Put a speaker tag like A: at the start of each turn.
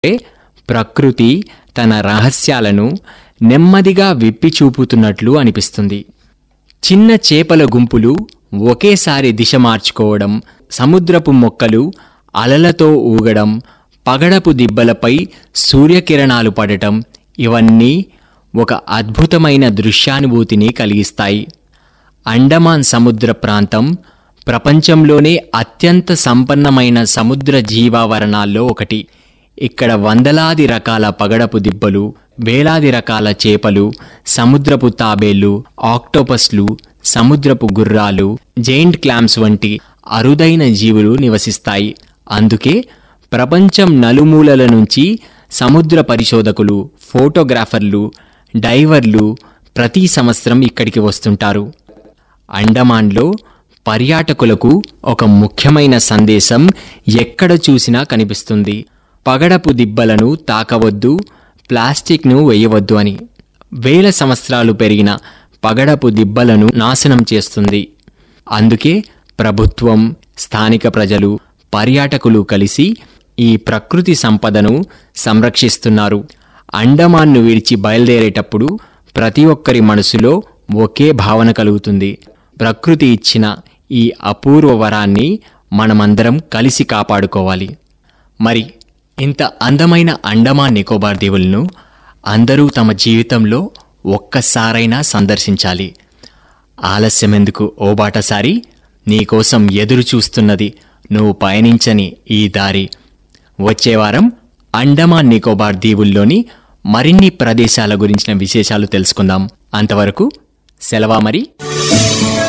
A: ప్రకృతి తన రహస్యాలను నెమ్మదిగా విప్పి చూపుతున్నట్లు అనిపిస్తుంది చిన్న చేపల గుంపులు ఒకేసారి దిశ మార్చుకోవడం సముద్రపు మొక్కలు అలలతో ఊగడం పగడపు దిబ్బలపై సూర్యకిరణాలు పడటం ఇవన్నీ ఒక అద్భుతమైన దృశ్యానుభూతిని కలిగిస్తాయి అండమాన్ సముద్ర ప్రాంతం ప్రపంచంలోనే అత్యంత సంపన్నమైన సముద్ర జీవావరణాల్లో ఒకటి ఇక్కడ వందలాది రకాల పగడపు దిబ్బలు వేలాది రకాల చేపలు సముద్రపు తాబేళ్లు ఆక్టోపస్లు సముద్రపు గుర్రాలు జైంట్ క్లామ్స్ వంటి అరుదైన జీవులు నివసిస్తాయి అందుకే ప్రపంచం నలుమూలల నుంచి సముద్ర పరిశోధకులు ఫోటోగ్రాఫర్లు డైవర్లు ప్రతి సంవత్సరం ఇక్కడికి వస్తుంటారు అండమాన్లో పర్యాటకులకు ఒక ముఖ్యమైన సందేశం ఎక్కడ చూసినా కనిపిస్తుంది పగడపు దిబ్బలను తాకవద్దు ప్లాస్టిక్ను వేయవద్దు అని వేల సంవత్సరాలు పెరిగిన పగడపు దిబ్బలను నాశనం చేస్తుంది అందుకే ప్రభుత్వం స్థానిక ప్రజలు పర్యాటకులు కలిసి ఈ ప్రకృతి సంపదను సంరక్షిస్తున్నారు అండమాన్ను విడిచి బయలుదేరేటప్పుడు ప్రతి ఒక్కరి మనసులో ఒకే భావన కలుగుతుంది ప్రకృతి ఇచ్చిన ఈ అపూర్వ వరాన్ని మనమందరం కలిసి కాపాడుకోవాలి మరి ఇంత అందమైన అండమాన్ నికోబార్ దీవులను అందరూ తమ జీవితంలో ఒక్కసారైనా సందర్శించాలి ఆలస్యమెందుకు ఓ బాటసారి నీకోసం ఎదురు చూస్తున్నది నువ్వు పయనించని ఈ దారి వచ్చే వారం అండమాన్ నికోబార్ దీవుల్లోని మరిన్ని ప్రదేశాల గురించిన విశేషాలు తెలుసుకుందాం అంతవరకు సెలవా మరి